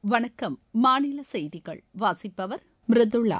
வணக்கம் மாநில செய்திகள் வாசிப்பவர் மிருதுளா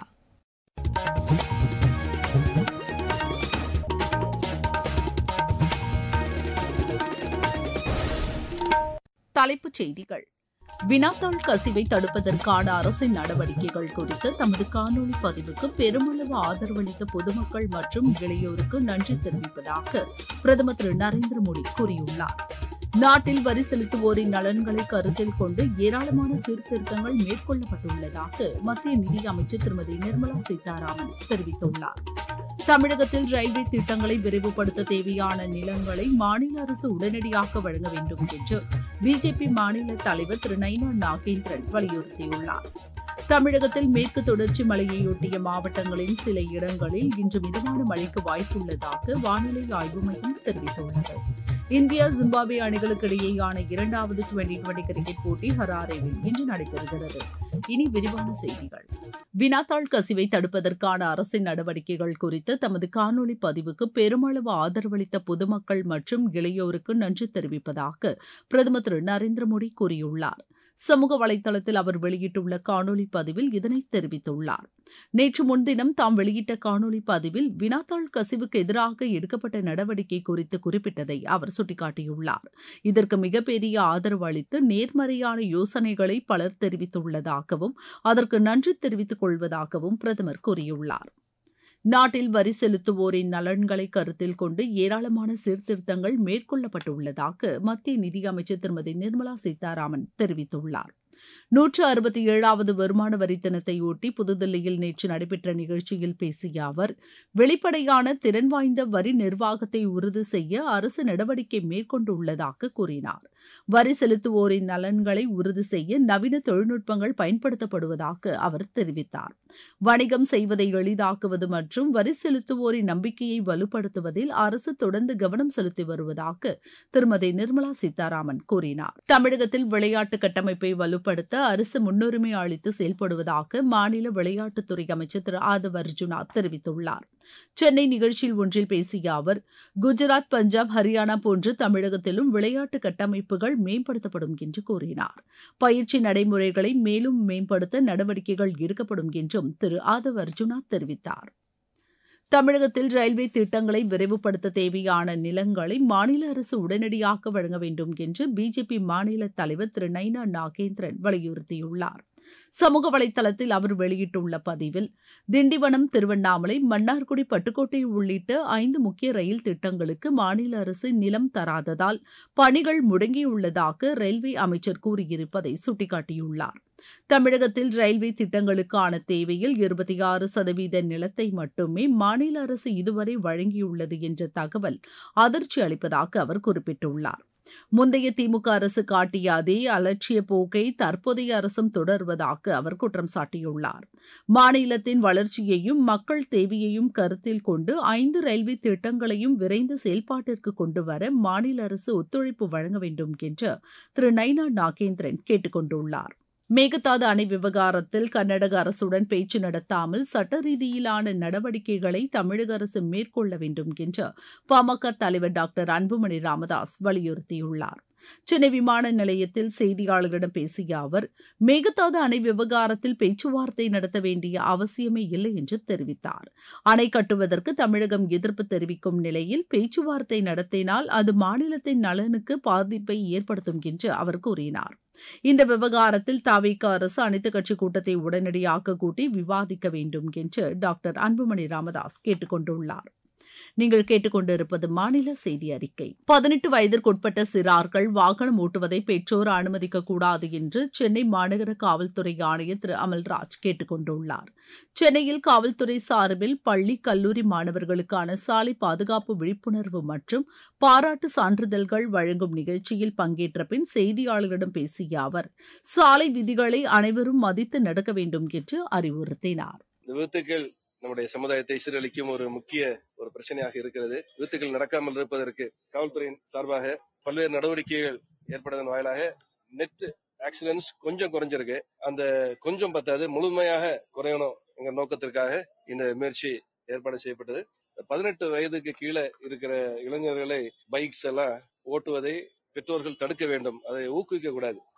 தலைப்புச் செய்திகள் வினாத்தாள் கசிவை தடுப்பதற்கான அரசின் நடவடிக்கைகள் குறித்து தமது காணொலி பதிவுக்கு பெருமளவு ஆதரவளித்த பொதுமக்கள் மற்றும் இளையோருக்கு நன்றி தெரிவிப்பதாக பிரதமர் திரு நரேந்திர மோடி கூறியுள்ளார் நாட்டில் வரி செலுத்துவோரின் நலன்களை கருத்தில் கொண்டு ஏராளமான சீர்திருத்தங்கள் மேற்கொள்ளப்பட்டுள்ளதாக மத்திய நிதியமைச்சர் திருமதி நிர்மலா சீதாராமன் தெரிவித்துள்ளார் தமிழகத்தில் ரயில்வே திட்டங்களை விரைவுபடுத்த தேவையான நிலங்களை மாநில அரசு உடனடியாக வழங்க வேண்டும் என்று பிஜேபி மாநில தலைவர் திரு நைனா நாகேந்திரன் வலியுறுத்தியுள்ளார் தமிழகத்தில் மேற்கு தொடர்ச்சி மலையையொட்டிய மாவட்டங்களின் சில இடங்களில் இன்று மிதமான மழைக்கு வாய்ப்புள்ளதாக வானிலை ஆய்வு மையம் தெரிவித்துள்ளது இந்தியா ஜிம்பாப்வே அணிகளுக்கு இடையேயான இரண்டாவது டுவெண்டி டுவெண்டி கிரிக்கெட் போட்டி ஹராரேவில் இன்று நடைபெறுகிறது இனி விரிவான செய்திகள் வினாத்தாள் கசிவை தடுப்பதற்கான அரசின் நடவடிக்கைகள் குறித்து தமது காணொலி பதிவுக்கு பெருமளவு ஆதரவளித்த பொதுமக்கள் மற்றும் இளையோருக்கு நன்றி தெரிவிப்பதாக பிரதமர் திரு நரேந்திர மோடி கூறியுள்ளார் சமூக வலைதளத்தில் அவர் வெளியிட்டுள்ள காணொலி பதிவில் இதனை தெரிவித்துள்ளார் நேற்று முன்தினம் தாம் வெளியிட்ட காணொலி பதிவில் வினாத்தாள் கசிவுக்கு எதிராக எடுக்கப்பட்ட நடவடிக்கை குறித்து குறிப்பிட்டதை அவர் சுட்டிக்காட்டியுள்ளார் இதற்கு மிகப்பெரிய ஆதரவு அளித்து நேர்மறையான யோசனைகளை பலர் தெரிவித்துள்ளதாகவும் அதற்கு நன்றி தெரிவித்துக் கொள்வதாகவும் பிரதமர் கூறியுள்ளார் நாட்டில் வரி செலுத்துவோரின் நலன்களை கருத்தில் கொண்டு ஏராளமான சீர்திருத்தங்கள் மேற்கொள்ளப்பட்டுள்ளதாக மத்திய நிதியமைச்சர் திருமதி நிர்மலா சீதாராமன் தெரிவித்துள்ளார் நூற்று அறுபத்தி ஏழாவது வருமான வரி தினத்தையொட்டி புதுதில்லியில் நேற்று நடைபெற்ற நிகழ்ச்சியில் பேசிய அவர் வெளிப்படையான திறன் வாய்ந்த வரி நிர்வாகத்தை உறுதி செய்ய அரசு நடவடிக்கை மேற்கொண்டுள்ளதாக கூறினார் வரி செலுத்துவோரின் நலன்களை உறுதி செய்ய நவீன தொழில்நுட்பங்கள் பயன்படுத்தப்படுவதாக அவர் தெரிவித்தார் வணிகம் செய்வதை எளிதாக்குவது மற்றும் வரி செலுத்துவோரின் நம்பிக்கையை வலுப்படுத்துவதில் அரசு தொடர்ந்து கவனம் செலுத்தி வருவதாக திருமதி நிர்மலா சீதாராமன் கூறினார் தமிழகத்தில் விளையாட்டு கட்டமைப்பை வலுப்படுத்த அரசு முன்னுரிமை அளித்து செயல்படுவதாக மாநில விளையாட்டுத்துறை அமைச்சர் திரு ஆதவ் அர்ஜுனா தெரிவித்துள்ளார் சென்னை நிகழ்ச்சியில் ஒன்றில் பேசிய அவர் குஜராத் பஞ்சாப் ஹரியானா போன்று தமிழகத்திலும் விளையாட்டு கட்டமைப்புகள் மேம்படுத்தப்படும் என்று கூறினார் பயிற்சி நடைமுறைகளை மேலும் மேம்படுத்த நடவடிக்கைகள் எடுக்கப்படும் என்றும் திரு ஆதவ் அர்ஜுனா தெரிவித்தார் தமிழகத்தில் ரயில்வே திட்டங்களை விரைவுபடுத்த தேவையான நிலங்களை மாநில அரசு உடனடியாக வழங்க வேண்டும் என்று பிஜேபி மாநில தலைவர் திரு நைனா நாகேந்திரன் வலியுறுத்தியுள்ளார் சமூக வலைதளத்தில் அவர் வெளியிட்டுள்ள பதிவில் திண்டிவனம் திருவண்ணாமலை மன்னார்குடி பட்டுக்கோட்டை உள்ளிட்ட ஐந்து முக்கிய ரயில் திட்டங்களுக்கு மாநில அரசு நிலம் தராததால் பணிகள் முடங்கியுள்ளதாக ரயில்வே அமைச்சர் கூறியிருப்பதை சுட்டிக்காட்டியுள்ளார் தமிழகத்தில் ரயில்வே திட்டங்களுக்கான தேவையில் இருபத்தி ஆறு சதவீத நிலத்தை மட்டுமே மாநில அரசு இதுவரை வழங்கியுள்ளது என்ற தகவல் அதிர்ச்சி அளிப்பதாக அவர் குறிப்பிட்டுள்ளார் முந்தைய திமுக அரசு காட்டிய அதே அலட்சிய போக்கை தற்போதைய அரசும் தொடர்வதாக அவர் குற்றம் சாட்டியுள்ளார் மாநிலத்தின் வளர்ச்சியையும் மக்கள் தேவையையும் கருத்தில் கொண்டு ஐந்து ரயில்வே திட்டங்களையும் விரைந்து செயல்பாட்டிற்கு கொண்டுவர மாநில அரசு ஒத்துழைப்பு வழங்க வேண்டும் என்று திரு நைனா நாகேந்திரன் கேட்டுக் கொண்டுள்ளார் மேகதாது அணை விவகாரத்தில் கர்நாடக அரசுடன் பேச்சு நடத்தாமல் சட்ட ரீதியிலான நடவடிக்கைகளை தமிழக அரசு மேற்கொள்ள வேண்டும் என்று பாமக தலைவர் டாக்டர் அன்புமணி ராமதாஸ் வலியுறுத்தியுள்ளார் சென்னை விமான நிலையத்தில் செய்தியாளர்களிடம் பேசிய அவர் மேகதாது அணை விவகாரத்தில் பேச்சுவார்த்தை நடத்த வேண்டிய அவசியமே இல்லை என்று தெரிவித்தார் அணை கட்டுவதற்கு தமிழகம் எதிர்ப்பு தெரிவிக்கும் நிலையில் பேச்சுவார்த்தை நடத்தினால் அது மாநிலத்தின் நலனுக்கு பாதிப்பை ஏற்படுத்தும் என்று அவர் கூறினார் இந்த விவகாரத்தில் தாவேக அரசு அனைத்துக் கட்சி கூட்டத்தை உடனடியாக கூட்டி விவாதிக்க வேண்டும் என்று டாக்டர் அன்புமணி ராமதாஸ் கேட்டுக் கொண்டுள்ளார் நீங்கள் கேட்டுக்கொண்டிருப்பது மாநில செய்தி அறிக்கை பதினெட்டு வயதிற்குட்பட்ட சிறார்கள் வாகனம் ஓட்டுவதை பெற்றோர் அனுமதிக்க கூடாது என்று சென்னை மாநகர காவல்துறை ஆணையர் திரு அமல்ராஜ் கேட்டுக் கொண்டுள்ளார் சென்னையில் காவல்துறை சார்பில் பள்ளி கல்லூரி மாணவர்களுக்கான சாலை பாதுகாப்பு விழிப்புணர்வு மற்றும் பாராட்டு சான்றிதழ்கள் வழங்கும் நிகழ்ச்சியில் பங்கேற்ற பின் செய்தியாளர்களிடம் பேசிய அவர் சாலை விதிகளை அனைவரும் மதித்து நடக்க வேண்டும் என்று அறிவுறுத்தினார் விபத்துகள் நம்முடைய சமுதாயத்தை சீரழிக்கும் ஒரு முக்கிய ஒரு பிரச்சனையாக இருக்கிறது விபத்துகள் நடக்காமல் இருப்பதற்கு காவல்துறையின் சார்பாக பல்வேறு நடவடிக்கைகள் ஏற்படுவதன் வாயிலாக நெட் ஆக்சிடென்ட்ஸ் கொஞ்சம் குறைஞ்சிருக்கு அந்த கொஞ்சம் பத்தாது முழுமையாக குறையணும் என்ற நோக்கத்திற்காக இந்த முயற்சி ஏற்பாடு செய்யப்பட்டது பதினெட்டு வயதுக்கு கீழே இருக்கிற இளைஞர்களை பைக்ஸ் எல்லாம் ஓட்டுவதை பெற்றோர்கள் தடுக்க வேண்டும் அதை ஊக்குவிக்க கூடாது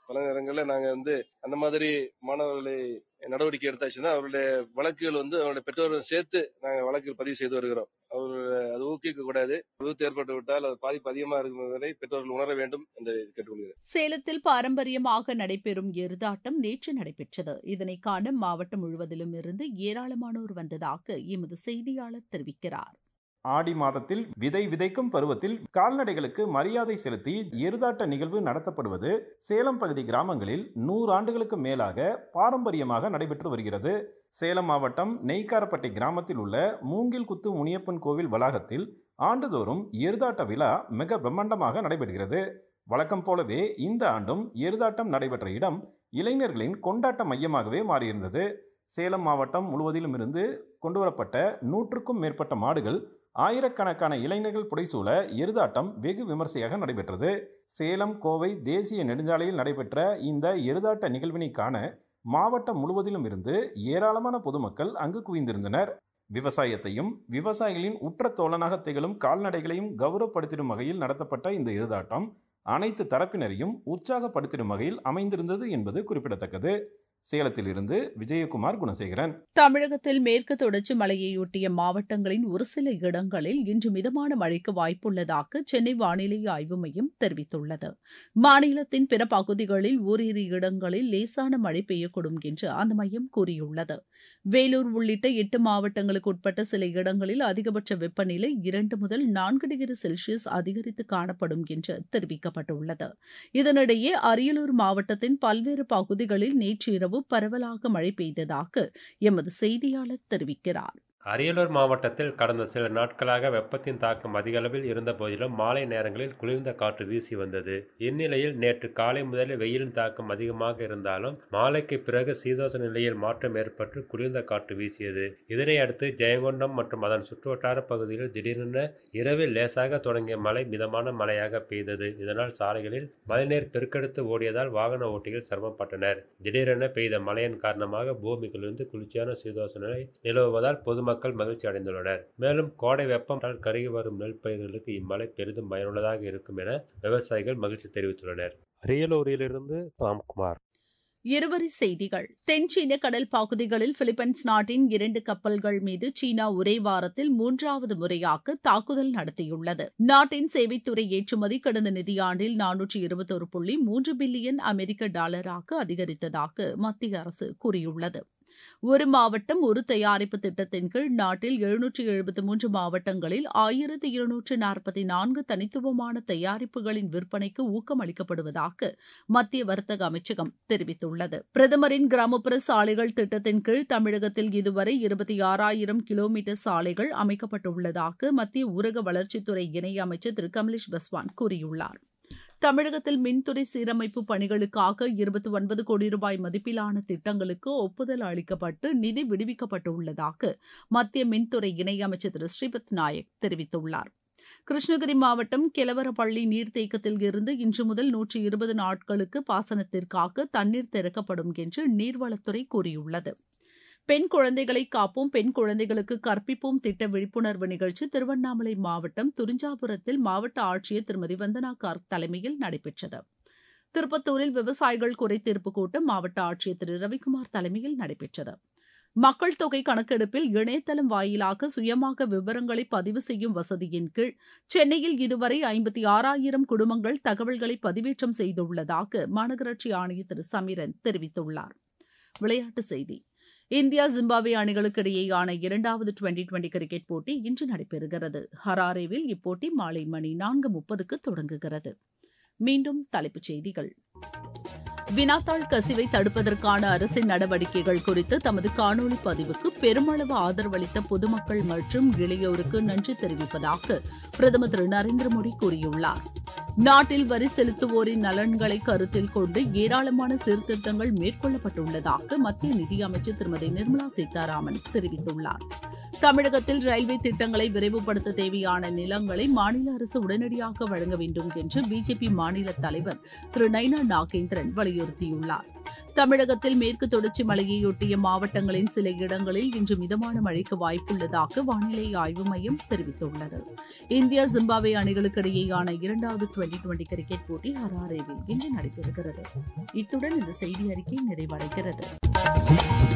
பல நேரங்களில் நாங்க வந்து அந்த மாதிரி மாணவர்களை நடவடிக்கை எடுத்தாச்சுன்னா அவருடைய வழக்குகள் வந்து அவருடைய பெற்றோர்கள் சேர்த்து நாங்க வழக்குகள் பதிவு செய்து வருகிறோம் அவர் அது ஊக்குவிக்க கூடாது விபத்து ஏற்பட்டு விட்டால் அது பாதிப்பு அதிகமாக இருக்கும் என்பதை பெற்றோர்கள் உணர வேண்டும் என்று கேட்டுக்கொள்கிறேன் சேலத்தில் பாரம்பரியமாக நடைபெறும் எருதாட்டம் நேற்று நடைபெற்றது இதனை காண மாவட்டம் முழுவதிலும் இருந்து ஏராளமானோர் வந்ததாக எமது செய்தியாளர் தெரிவிக்கிறார் ஆடி மாதத்தில் விதை விதைக்கும் பருவத்தில் கால்நடைகளுக்கு மரியாதை செலுத்தி எருதாட்ட நிகழ்வு நடத்தப்படுவது சேலம் பகுதி கிராமங்களில் நூறு ஆண்டுகளுக்கு மேலாக பாரம்பரியமாக நடைபெற்று வருகிறது சேலம் மாவட்டம் நெய்க்காரப்பட்டி கிராமத்தில் உள்ள மூங்கில் குத்து முனியப்பன் கோவில் வளாகத்தில் ஆண்டுதோறும் எருதாட்ட விழா மிக பிரம்மாண்டமாக நடைபெறுகிறது வழக்கம் போலவே இந்த ஆண்டும் எருதாட்டம் நடைபெற்ற இடம் இளைஞர்களின் கொண்டாட்ட மையமாகவே மாறியிருந்தது சேலம் மாவட்டம் முழுவதிலும் இருந்து கொண்டுவரப்பட்ட நூற்றுக்கும் மேற்பட்ட மாடுகள் ஆயிரக்கணக்கான இளைஞர்கள் புடைசூழ எருதாட்டம் வெகு விமர்சையாக நடைபெற்றது சேலம் கோவை தேசிய நெடுஞ்சாலையில் நடைபெற்ற இந்த எருதாட்ட நிகழ்வினை காண மாவட்டம் முழுவதிலும் இருந்து ஏராளமான பொதுமக்கள் அங்கு குவிந்திருந்தனர் விவசாயத்தையும் விவசாயிகளின் உற்ற தோழனாக திகழும் கால்நடைகளையும் கௌரவப்படுத்திடும் வகையில் நடத்தப்பட்ட இந்த எருதாட்டம் அனைத்து தரப்பினரையும் உற்சாகப்படுத்திடும் வகையில் அமைந்திருந்தது என்பது குறிப்பிடத்தக்கது சேலத்திலிருந்து விஜயகுமார் குணசேகரன் தமிழகத்தில் மேற்கு தொடர்ச்சி மலையையொட்டிய மாவட்டங்களின் ஒரு சில இடங்களில் இன்று மிதமான மழைக்கு வாய்ப்புள்ளதாக சென்னை வானிலை ஆய்வு மையம் தெரிவித்துள்ளது மாநிலத்தின் பிற பகுதிகளில் ஓரிரு இடங்களில் லேசான மழை பெய்யக்கூடும் என்று அந்த மையம் கூறியுள்ளது வேலூர் உள்ளிட்ட எட்டு மாவட்டங்களுக்கு உட்பட்ட சில இடங்களில் அதிகபட்ச வெப்பநிலை இரண்டு முதல் நான்கு டிகிரி செல்சியஸ் அதிகரித்து காணப்படும் என்று தெரிவிக்கப்பட்டுள்ளது இதனிடையே அரியலூர் மாவட்டத்தின் பல்வேறு பகுதிகளில் நேற்று இரவு பரவலாக மழை பெய்ததாக எமது செய்தியாளர் தெரிவிக்கிறார் அரியலூர் மாவட்டத்தில் கடந்த சில நாட்களாக வெப்பத்தின் தாக்கம் அதிக அளவில் இருந்த போதிலும் மாலை நேரங்களில் குளிர்ந்த காற்று வீசி வந்தது இந்நிலையில் நேற்று காலை முதலே வெயிலின் தாக்கம் அதிகமாக இருந்தாலும் மாலைக்கு பிறகு சீதோச நிலையில் மாற்றம் ஏற்பட்டு குளிர்ந்த காற்று வீசியது இதனை அடுத்து ஜெயங்கொண்டம் மற்றும் அதன் சுற்றுவட்டார பகுதியில் திடீரென இரவில் லேசாக தொடங்கிய மழை மிதமான மழையாக பெய்தது இதனால் சாலைகளில் மழைநீர் பெருக்கெடுத்து ஓடியதால் வாகன ஓட்டிகள் சிரமப்பட்டனர் திடீரென பெய்த மழையின் காரணமாக பூமிக்குள்ளிருந்து குளிர்ச்சியான சீதோச நிலை நிலவுவதால் பொதுமக்கள் மக்கள் மகிழ்ச்சி அடைந்துள்ளனர் மேலும் கோடை வெப்பம் கருகி வரும் நெல் பயிர்களுக்கு இம்மழை பெரிதும் பயனுள்ளதாக இருக்கும் என விவசாயிகள் மகிழ்ச்சி தெரிவித்துள்ளனர் அரியலூரிலிருந்து ராம்குமார் இருவரி செய்திகள் தென் சீன கடல் பகுதிகளில் பிலிப்பைன்ஸ் நாட்டின் இரண்டு கப்பல்கள் மீது சீனா ஒரே வாரத்தில் மூன்றாவது முறையாக தாக்குதல் நடத்தியுள்ளது நாட்டின் சேவைத்துறை ஏற்றுமதி கடந்த நிதியாண்டில் நானூற்றி இருபத்தொரு புள்ளி மூன்று பில்லியன் அமெரிக்க டாலராக அதிகரித்ததாக மத்திய அரசு கூறியுள்ளது ஒரு மாவட்டம் ஒரு தயாரிப்பு திட்டத்தின் கீழ் நாட்டில் எழுநூற்றி எழுபத்தி மூன்று மாவட்டங்களில் ஆயிரத்தி இருநூற்று நாற்பத்தி நான்கு தனித்துவமான தயாரிப்புகளின் விற்பனைக்கு ஊக்கம் அளிக்கப்படுவதாக மத்திய வர்த்தக அமைச்சகம் தெரிவித்துள்ளது பிரதமரின் கிராமப்புற சாலைகள் திட்டத்தின் கீழ் தமிழகத்தில் இதுவரை இருபத்தி ஆறாயிரம் கிலோமீட்டர் சாலைகள் அமைக்கப்பட்டுள்ளதாக மத்திய ஊரக வளர்ச்சித்துறை இணையமைச்சர் திரு கமலேஷ் பஸ்வான் கூறியுள்ளார் தமிழகத்தில் மின்துறை சீரமைப்பு பணிகளுக்காக இருபத்தி ஒன்பது கோடி ரூபாய் மதிப்பிலான திட்டங்களுக்கு ஒப்புதல் அளிக்கப்பட்டு நிதி விடுவிக்கப்பட்டுள்ளதாக மத்திய மின்துறை இணையமைச்சர் திரு ஸ்ரீபத் நாயக் தெரிவித்துள்ளார் கிருஷ்ணகிரி மாவட்டம் கெலவரப்பள்ளி நீர்த்தேக்கத்தில் இருந்து இன்று முதல் நூற்றி இருபது நாட்களுக்கு பாசனத்திற்காக தண்ணீர் திறக்கப்படும் என்று நீர்வளத்துறை கூறியுள்ளது பெண் குழந்தைகளை காப்போம் பெண் குழந்தைகளுக்கு கற்பிப்போம் திட்ட விழிப்புணர்வு நிகழ்ச்சி திருவண்ணாமலை மாவட்டம் துரிஞ்சாபுரத்தில் மாவட்ட ஆட்சியர் திருமதி வந்தனா கார்க் தலைமையில் நடைபெற்றது திருப்பத்தூரில் விவசாயிகள் குறைதீர்ப்பு கூட்டம் மாவட்ட ஆட்சியர் திரு ரவிக்குமார் தலைமையில் நடைபெற்றது மக்கள் தொகை கணக்கெடுப்பில் இணையதளம் வாயிலாக சுயமாக விவரங்களை பதிவு செய்யும் வசதியின் கீழ் சென்னையில் இதுவரை ஐம்பத்தி ஆறாயிரம் குடும்பங்கள் தகவல்களை பதிவேற்றம் செய்துள்ளதாக மாநகராட்சி ஆணையர் திரு சமீரன் தெரிவித்துள்ளார் விளையாட்டுச் செய்தி இந்தியா ஜிம்பாப்வே அணிகளுக்கு இடையேயான இரண்டாவது டுவெண்டி டுவெண்டி கிரிக்கெட் போட்டி இன்று நடைபெறுகிறது ஹராரேவில் இப்போட்டி மாலை மணி நான்கு முப்பதுக்கு தொடங்குகிறது மீண்டும் தலைப்புச் செய்திகள் வினாத்தாள் கசிவை தடுப்பதற்கான அரசின் நடவடிக்கைகள் குறித்து தமது காணொலி பதிவுக்கு பெருமளவு ஆதரவளித்த பொதுமக்கள் மற்றும் இளையோருக்கு நன்றி தெரிவிப்பதாக பிரதமர் திரு நரேந்திர மோடி கூறியுள்ளார் நாட்டில் வரி செலுத்துவோரின் நலன்களை கருத்தில் கொண்டு ஏராளமான சீர்திருத்தங்கள் மேற்கொள்ளப்பட்டுள்ளதாக மத்திய நிதியமைச்சர் திருமதி நிர்மலா சீதாராமன் தெரிவித்துள்ளார் தமிழகத்தில் ரயில்வே திட்டங்களை விரைவுபடுத்த தேவையான நிலங்களை மாநில அரசு உடனடியாக வழங்க வேண்டும் என்று பிஜேபி மாநில தலைவர் திரு நைனா நாகேந்திரன் வலியுறுத்தியுள்ளார் தமிழகத்தில் மேற்கு தொடர்ச்சி மலையையொட்டிய மாவட்டங்களின் சில இடங்களில் இன்று மிதமான மழைக்கு வாய்ப்புள்ளதாக வானிலை ஆய்வு மையம் தெரிவித்துள்ளது இந்தியா ஜிம்பாப்வே அணிகளுக்கு இடையேயான இரண்டாவது டுவெண்டி டுவெண்டி கிரிக்கெட் போட்டி ஹராரேவில் இன்று நடைபெறுகிறது இத்துடன் இந்த செய்தி அறிக்கை நிறைவடைகிறது